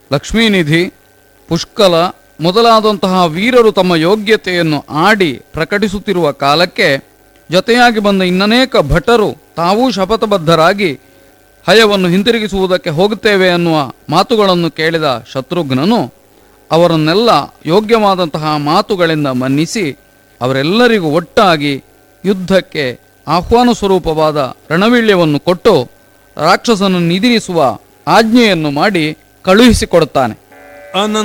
ಲಕ್ಷ್ಮೀನಿಧಿ ಪುಷ್ಕಲ ಮೊದಲಾದಂತಹ ವೀರರು ತಮ್ಮ ಯೋಗ್ಯತೆಯನ್ನು ಆಡಿ ಪ್ರಕಟಿಸುತ್ತಿರುವ ಕಾಲಕ್ಕೆ ಜೊತೆಯಾಗಿ ಬಂದ ಇನ್ನನೇಕ ಭಟರು ತಾವೂ ಶಪಥಬದ್ಧರಾಗಿ ಹಯವನ್ನು ಹಿಂತಿರುಗಿಸುವುದಕ್ಕೆ ಹೋಗುತ್ತೇವೆ ಅನ್ನುವ ಮಾತುಗಳನ್ನು ಕೇಳಿದ ಶತ್ರುಘ್ನನು ಅವರನ್ನೆಲ್ಲ ಯೋಗ್ಯವಾದಂತಹ ಮಾತುಗಳಿಂದ ಮನ್ನಿಸಿ ಅವರೆಲ್ಲರಿಗೂ ಒಟ್ಟಾಗಿ ಯುದ್ಧಕ್ಕೆ ಆಹ್ವಾನ ಸ್ವರೂಪವಾದ ರಣವೀಳ್ಯವನ್ನು ಕೊಟ್ಟು ರಾಕ್ಷಸನನ್ನು ನಿದಿರಿಸುವ ಆಜ್ಞೆಯನ್ನು ಮಾಡಿ ಕಳುಹಿಸಿಕೊಡುತ್ತಾನೆ ಅನಂತ